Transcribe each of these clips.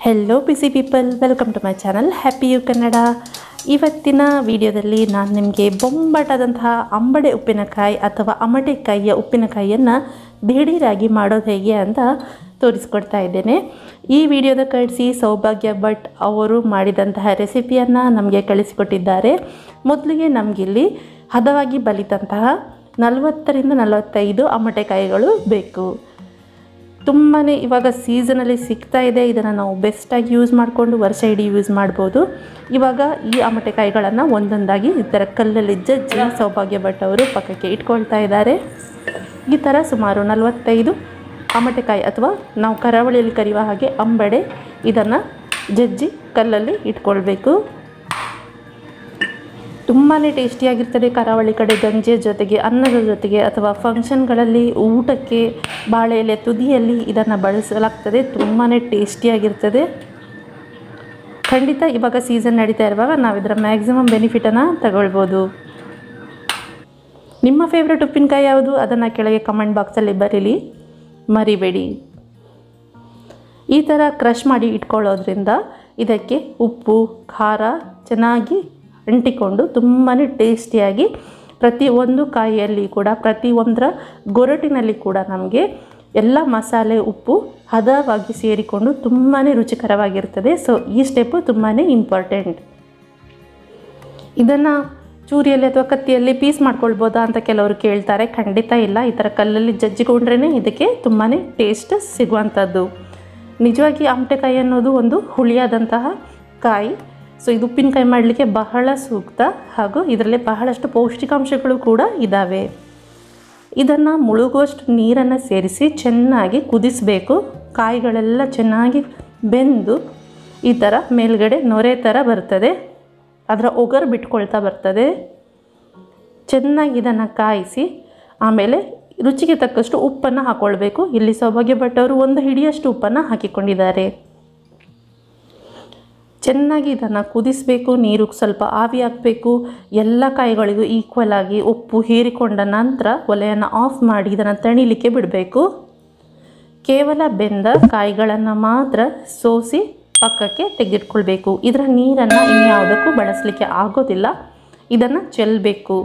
hello busy people welcome to my channel happy you Kannada ಇವತ್ತಿನ ವಿಡಿಯೋದಲ್ಲಿ ನಾನು ನಿಮಗೆ ಬೊಂಬಾಟಾದಂತಹ ಅಂಬಡೆ ಉಪ್ಪಿನಕಾಯಿ ಅಥವಾ ಅಮಟೆಕಾಯಿಯ ಉಪ್ಪಿನಕಾಯಿಯನ್ನು ದಿಢೀರಾಗಿ ಮಾಡೋದು ಹೇಗೆ ಅಂತ ತೋರಿಸ್ಕೊಡ್ತಾ ಇದ್ದೇನೆ ಈ ವಿಡಿಯೋದ ಕಳಿಸಿ ಸೌಭಾಗ್ಯ ಭಟ್ ಅವರು ಮಾಡಿದಂತಹ ರೆಸಿಪಿಯನ್ನು ನಮಗೆ ಕಳಿಸಿಕೊಟ್ಟಿದ್ದಾರೆ ಮೊದಲಿಗೆ ನಮಗಿಲ್ಲಿ ಹದವಾಗಿ ಬಲಿತಂತಹ ನಲವತ್ತರಿಂದ ನಲವತ್ತೈದು ಅಮಟೆಕಾಯಿಗಳು ಬೇಕು ತುಂಬಾ ಇವಾಗ ಸೀಸನಲ್ಲಿ ಸಿಗ್ತಾ ಇದೆ ಇದನ್ನು ನಾವು ಬೆಸ್ಟಾಗಿ ಯೂಸ್ ಮಾಡಿಕೊಂಡು ವರ್ಷ ಇಡೀ ಯೂಸ್ ಮಾಡ್ಬೋದು ಇವಾಗ ಈ ಅಮಟೆಕಾಯಿಗಳನ್ನು ಒಂದೊಂದಾಗಿ ಈ ಥರ ಕಲ್ಲಲ್ಲಿ ಜಜ್ಜಿ ಸೌಭಾಗ್ಯ ಭಟ್ ಅವರು ಪಕ್ಕಕ್ಕೆ ಇಟ್ಕೊಳ್ತಾ ಇದ್ದಾರೆ ಈ ಥರ ಸುಮಾರು ನಲವತ್ತೈದು ಅಮಟೆಕಾಯಿ ಅಥವಾ ನಾವು ಕರಾವಳಿಯಲ್ಲಿ ಕರೆಯುವ ಹಾಗೆ ಅಂಬಡೆ ಇದನ್ನು ಜಜ್ಜಿ ಕಲ್ಲಲ್ಲಿ ಇಟ್ಕೊಳ್ಬೇಕು ತುಂಬಾ ಟೇಸ್ಟಿಯಾಗಿರ್ತದೆ ಕರಾವಳಿ ಕಡೆ ಗಂಜಿಯ ಜೊತೆಗೆ ಅನ್ನದ ಜೊತೆಗೆ ಅಥವಾ ಫಂಕ್ಷನ್ಗಳಲ್ಲಿ ಊಟಕ್ಕೆ ಬಾಳೆ ಎಲೆ ತುದಿಯಲ್ಲಿ ಇದನ್ನು ಬಳಸಲಾಗ್ತದೆ ತುಂಬಾ ಟೇಸ್ಟಿಯಾಗಿರ್ತದೆ ಖಂಡಿತ ಇವಾಗ ಸೀಸನ್ ನಡೀತಾ ಇರುವಾಗ ನಾವು ಇದರ ಮ್ಯಾಕ್ಸಿಮಮ್ ಬೆನಿಫಿಟನ್ನು ತಗೊಳ್ಬೋದು ನಿಮ್ಮ ಫೇವ್ರೆಟ್ ಉಪ್ಪಿನಕಾಯಿ ಯಾವುದು ಅದನ್ನು ಕೆಳಗೆ ಕಮೆಂಟ್ ಬಾಕ್ಸಲ್ಲಿ ಬರೀಲಿ ಮರಿಬೇಡಿ ಈ ಥರ ಕ್ರಷ್ ಮಾಡಿ ಇಟ್ಕೊಳ್ಳೋದ್ರಿಂದ ಇದಕ್ಕೆ ಉಪ್ಪು ಖಾರ ಚೆನ್ನಾಗಿ ಅಂಟಿಕೊಂಡು ತುಂಬಾ ಟೇಸ್ಟಿಯಾಗಿ ಪ್ರತಿಯೊಂದು ಕಾಯಿಯಲ್ಲಿ ಕೂಡ ಪ್ರತಿಯೊಂದರ ಗೊರಟಿನಲ್ಲಿ ಕೂಡ ನಮಗೆ ಎಲ್ಲ ಮಸಾಲೆ ಉಪ್ಪು ಹದವಾಗಿ ಸೇರಿಕೊಂಡು ತುಂಬಾ ರುಚಿಕರವಾಗಿರ್ತದೆ ಸೊ ಈ ಸ್ಟೆಪ್ಪು ತುಂಬಾ ಇಂಪಾರ್ಟೆಂಟ್ ಇದನ್ನು ಚೂರಿಯಲ್ಲಿ ಅಥವಾ ಕತ್ತಿಯಲ್ಲಿ ಪೀಸ್ ಮಾಡ್ಕೊಳ್ಬೋದಾ ಅಂತ ಕೆಲವರು ಕೇಳ್ತಾರೆ ಖಂಡಿತ ಇಲ್ಲ ಈ ಥರ ಕಲ್ಲಲ್ಲಿ ಜಜ್ಜಿಕೊಂಡ್ರೇ ಇದಕ್ಕೆ ತುಂಬಾ ಟೇಸ್ಟ್ ಸಿಗುವಂಥದ್ದು ನಿಜವಾಗಿ ಆಮಟೆಕಾಯಿ ಅನ್ನೋದು ಒಂದು ಹುಳಿಯಾದಂತಹ ಕಾಯಿ ಸೊ ಇದು ಉಪ್ಪಿನಕಾಯಿ ಮಾಡಲಿಕ್ಕೆ ಬಹಳ ಸೂಕ್ತ ಹಾಗೂ ಇದರಲ್ಲಿ ಬಹಳಷ್ಟು ಪೌಷ್ಟಿಕಾಂಶಗಳು ಕೂಡ ಇದ್ದಾವೆ ಇದನ್ನು ಮುಳುಗುವಷ್ಟು ನೀರನ್ನು ಸೇರಿಸಿ ಚೆನ್ನಾಗಿ ಕುದಿಸಬೇಕು ಕಾಯಿಗಳೆಲ್ಲ ಚೆನ್ನಾಗಿ ಬೆಂದು ಈ ಥರ ಮೇಲ್ಗಡೆ ನೊರೆ ಥರ ಬರ್ತದೆ ಅದರ ಒಗರು ಬಿಟ್ಕೊಳ್ತಾ ಬರ್ತದೆ ಚೆನ್ನಾಗಿ ಇದನ್ನು ಕಾಯಿಸಿ ಆಮೇಲೆ ರುಚಿಗೆ ತಕ್ಕಷ್ಟು ಉಪ್ಪನ್ನು ಹಾಕ್ಕೊಳ್ಬೇಕು ಇಲ್ಲಿ ಸೌಭಾಗ್ಯ ಭಟ್ ಅವರು ಒಂದು ಹಿಡಿಯಷ್ಟು ಉಪ್ಪನ್ನು ಹಾಕಿಕೊಂಡಿದ್ದಾರೆ ಚೆನ್ನಾಗಿ ಇದನ್ನು ಕುದಿಸಬೇಕು ನೀರು ಸ್ವಲ್ಪ ಆವಿ ಹಾಕಬೇಕು ಎಲ್ಲ ಕಾಯಿಗಳಿಗೂ ಈಕ್ವಲ್ ಆಗಿ ಉಪ್ಪು ಹೀರಿಕೊಂಡ ನಂತರ ಒಲೆಯನ್ನು ಆಫ್ ಮಾಡಿ ಇದನ್ನು ತಣಿಲಿಕ್ಕೆ ಬಿಡಬೇಕು ಕೇವಲ ಬೆಂದ ಕಾಯಿಗಳನ್ನು ಮಾತ್ರ ಸೋಸಿ ಪಕ್ಕಕ್ಕೆ ತೆಗೆದಿಟ್ಕೊಳ್ಬೇಕು ಇದರ ನೀರನ್ನು ಇನ್ಯಾವುದಕ್ಕೂ ಬಳಸಲಿಕ್ಕೆ ಆಗೋದಿಲ್ಲ ಇದನ್ನು ಚೆಲ್ಲಬೇಕು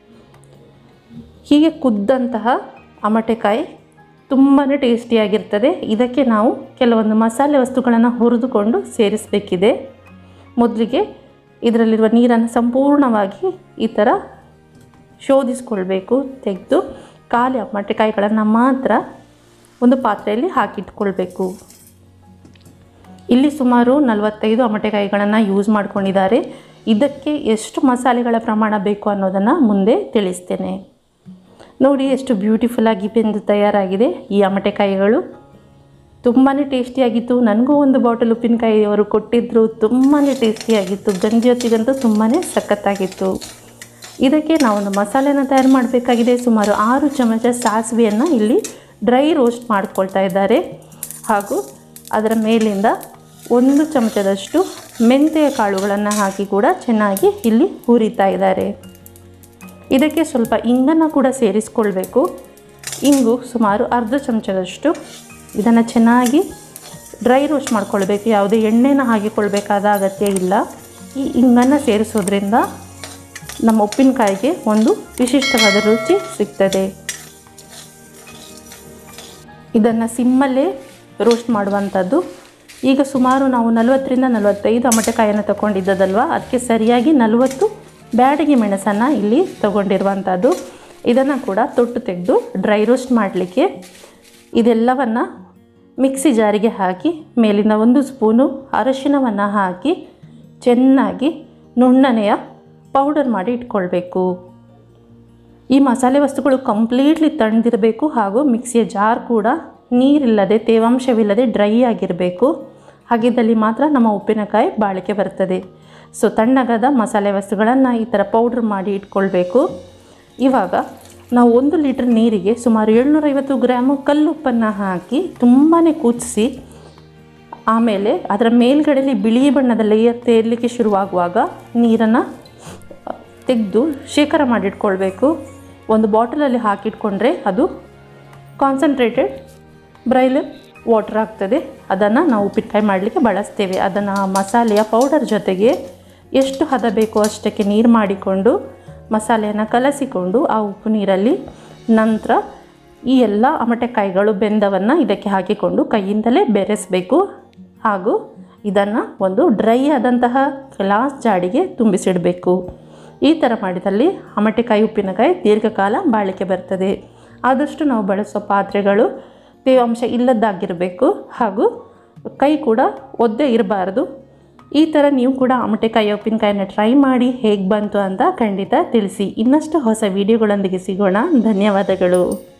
ಹೀಗೆ ಕುದ್ದಂತಹ ಅಮಟೆಕಾಯಿ ತುಂಬಾ ಟೇಸ್ಟಿಯಾಗಿರ್ತದೆ ಇದಕ್ಕೆ ನಾವು ಕೆಲವೊಂದು ಮಸಾಲೆ ವಸ್ತುಗಳನ್ನು ಹುರಿದುಕೊಂಡು ಸೇರಿಸಬೇಕಿದೆ ಮೊದಲಿಗೆ ಇದರಲ್ಲಿರುವ ನೀರನ್ನು ಸಂಪೂರ್ಣವಾಗಿ ಈ ಥರ ಶೋಧಿಸ್ಕೊಳ್ಬೇಕು ತೆಗೆದು ಖಾಲಿ ಅಮಟೆಕಾಯಿಗಳನ್ನು ಮಾತ್ರ ಒಂದು ಪಾತ್ರೆಯಲ್ಲಿ ಹಾಕಿಟ್ಕೊಳ್ಬೇಕು ಇಲ್ಲಿ ಸುಮಾರು ನಲವತ್ತೈದು ಅಮಟೆಕಾಯಿಗಳನ್ನು ಯೂಸ್ ಮಾಡ್ಕೊಂಡಿದ್ದಾರೆ ಇದಕ್ಕೆ ಎಷ್ಟು ಮಸಾಲೆಗಳ ಪ್ರಮಾಣ ಬೇಕು ಅನ್ನೋದನ್ನು ಮುಂದೆ ತಿಳಿಸ್ತೇನೆ ನೋಡಿ ಎಷ್ಟು ಬ್ಯೂಟಿಫುಲ್ಲಾಗಿ ಬೆಂದು ತಯಾರಾಗಿದೆ ಈ ಅಮಟೆಕಾಯಿಗಳು ತುಂಬಾ ಟೇಸ್ಟಿಯಾಗಿತ್ತು ನನಗೂ ಒಂದು ಬಾಟಲ್ ಉಪ್ಪಿನಕಾಯಿ ಅವರು ಕೊಟ್ಟಿದ್ದರು ತುಂಬಾ ಟೇಸ್ಟಿಯಾಗಿತ್ತು ಗಂಜಿ ಹೊತ್ತಿಗಂತೂ ತುಂಬಾ ಸಖತ್ತಾಗಿತ್ತು ಇದಕ್ಕೆ ನಾವೊಂದು ಮಸಾಲೆನ ತಯಾರು ಮಾಡಬೇಕಾಗಿದೆ ಸುಮಾರು ಆರು ಚಮಚ ಸಾಸಿವೆಯನ್ನು ಇಲ್ಲಿ ಡ್ರೈ ರೋಸ್ಟ್ ಮಾಡ್ಕೊಳ್ತಾ ಇದ್ದಾರೆ ಹಾಗೂ ಅದರ ಮೇಲಿಂದ ಒಂದು ಚಮಚದಷ್ಟು ಮೆಂತೆಯ ಕಾಳುಗಳನ್ನು ಹಾಕಿ ಕೂಡ ಚೆನ್ನಾಗಿ ಇಲ್ಲಿ ಹುರಿತಾ ಇದ್ದಾರೆ ಇದಕ್ಕೆ ಸ್ವಲ್ಪ ಇಂಗನ್ನು ಕೂಡ ಸೇರಿಸ್ಕೊಳ್ಬೇಕು ಇಂಗು ಸುಮಾರು ಅರ್ಧ ಚಮಚದಷ್ಟು ಇದನ್ನು ಚೆನ್ನಾಗಿ ಡ್ರೈ ರೋಸ್ಟ್ ಮಾಡ್ಕೊಳ್ಬೇಕು ಯಾವುದೇ ಎಣ್ಣೆನ ಹಾಕಿಕೊಳ್ಬೇಕಾದ ಅಗತ್ಯ ಇಲ್ಲ ಈ ಇಂಗನ್ನು ಸೇರಿಸೋದ್ರಿಂದ ನಮ್ಮ ಉಪ್ಪಿನಕಾಯಿಗೆ ಒಂದು ವಿಶಿಷ್ಟವಾದ ರುಚಿ ಸಿಗ್ತದೆ ಇದನ್ನು ಸಿಮ್ಮಲ್ಲೇ ರೋಸ್ಟ್ ಮಾಡುವಂಥದ್ದು ಈಗ ಸುಮಾರು ನಾವು ನಲವತ್ತರಿಂದ ನಲವತ್ತೈದು ಅಮಟೆಕಾಯನ್ನು ತಗೊಂಡಿದ್ದದಲ್ವ ಅದಕ್ಕೆ ಸರಿಯಾಗಿ ನಲವತ್ತು ಬ್ಯಾಡಗಿ ಮೆಣಸನ್ನು ಇಲ್ಲಿ ತಗೊಂಡಿರುವಂಥದ್ದು ಇದನ್ನು ಕೂಡ ತೊಟ್ಟು ತೆಗೆದು ಡ್ರೈ ರೋಸ್ಟ್ ಮಾಡಲಿಕ್ಕೆ ಇದೆಲ್ಲವನ್ನು ಮಿಕ್ಸಿ ಜಾರಿಗೆ ಹಾಕಿ ಮೇಲಿನ ಒಂದು ಸ್ಪೂನು ಅರಶಿನವನ್ನು ಹಾಕಿ ಚೆನ್ನಾಗಿ ನುಣ್ಣನೆಯ ಪೌಡರ್ ಮಾಡಿ ಇಟ್ಕೊಳ್ಬೇಕು ಈ ಮಸಾಲೆ ವಸ್ತುಗಳು ಕಂಪ್ಲೀಟ್ಲಿ ತಣ್ಣದಿರಬೇಕು ಹಾಗೂ ಮಿಕ್ಸಿಯ ಜಾರ್ ಕೂಡ ನೀರಿಲ್ಲದೆ ತೇವಾಂಶವಿಲ್ಲದೆ ಡ್ರೈ ಆಗಿರಬೇಕು ಹಾಗಿದ್ದಲ್ಲಿ ಮಾತ್ರ ನಮ್ಮ ಉಪ್ಪಿನಕಾಯಿ ಬಾಳಿಕೆ ಬರ್ತದೆ ಸೊ ತಣ್ಣಗಾದ ಮಸಾಲೆ ವಸ್ತುಗಳನ್ನು ಈ ಥರ ಪೌಡ್ರ್ ಮಾಡಿ ಇಟ್ಕೊಳ್ಬೇಕು ಇವಾಗ ನಾವು ಒಂದು ಲೀಟ್ರ್ ನೀರಿಗೆ ಸುಮಾರು ಏಳ್ನೂರೈವತ್ತು ಗ್ರಾಮು ಕಲ್ಲುಪ್ಪನ್ನು ಹಾಕಿ ತುಂಬಾ ಕುದಿಸಿ ಆಮೇಲೆ ಅದರ ಮೇಲ್ಗಡೆಯಲ್ಲಿ ಬಿಳಿ ಬಣ್ಣದ ಲೇಯರ್ ತೇರಲಿಕ್ಕೆ ಶುರುವಾಗುವಾಗ ನೀರನ್ನು ತೆಗೆದು ಶೇಖರ ಮಾಡಿಟ್ಕೊಳ್ಬೇಕು ಒಂದು ಬಾಟಲಲ್ಲಿ ಹಾಕಿಟ್ಕೊಂಡ್ರೆ ಅದು ಕಾನ್ಸಂಟ್ರೇಟೆಡ್ ಬ್ರೈಲ್ ವಾಟರ್ ಆಗ್ತದೆ ಅದನ್ನು ನಾವು ಉಪ್ಪಿನಕಾಯಿ ಮಾಡಲಿಕ್ಕೆ ಬಳಸ್ತೇವೆ ಅದನ್ನು ಮಸಾಲೆಯ ಪೌಡರ್ ಜೊತೆಗೆ ಎಷ್ಟು ಹದ ಬೇಕೋ ಅಷ್ಟಕ್ಕೆ ನೀರು ಮಾಡಿಕೊಂಡು ಮಸಾಲೆಯನ್ನು ಕಲಸಿಕೊಂಡು ಆ ಉಪ್ಪು ನೀರಲ್ಲಿ ನಂತರ ಈ ಎಲ್ಲ ಅಮಟೆಕಾಯಿಗಳು ಬೆಂದವನ್ನು ಇದಕ್ಕೆ ಹಾಕಿಕೊಂಡು ಕೈಯಿಂದಲೇ ಬೆರೆಸಬೇಕು ಹಾಗೂ ಇದನ್ನು ಒಂದು ಡ್ರೈ ಆದಂತಹ ಗ್ಲಾಸ್ ಜಾಡಿಗೆ ತುಂಬಿಸಿಡಬೇಕು ಈ ಥರ ಮಾಡಿದಲ್ಲಿ ಅಮಟೆಕಾಯಿ ಉಪ್ಪಿನಕಾಯಿ ದೀರ್ಘಕಾಲ ಬಾಳಿಕೆ ಬರ್ತದೆ ಆದಷ್ಟು ನಾವು ಬಳಸೋ ಪಾತ್ರೆಗಳು ತೇವಾಂಶ ಇಲ್ಲದ್ದಾಗಿರಬೇಕು ಹಾಗೂ ಕೈ ಕೂಡ ಒದ್ದೆ ಇರಬಾರ್ದು ಈ ಥರ ನೀವು ಕೂಡ ಅಮಟೆಕಾಯಿ ಉಪ್ಪಿನಕಾಯಿನ ಟ್ರೈ ಮಾಡಿ ಹೇಗೆ ಬಂತು ಅಂತ ಖಂಡಿತ ತಿಳಿಸಿ ಇನ್ನಷ್ಟು ಹೊಸ ವಿಡಿಯೋಗಳೊಂದಿಗೆ ಸಿಗೋಣ ಧನ್ಯವಾದಗಳು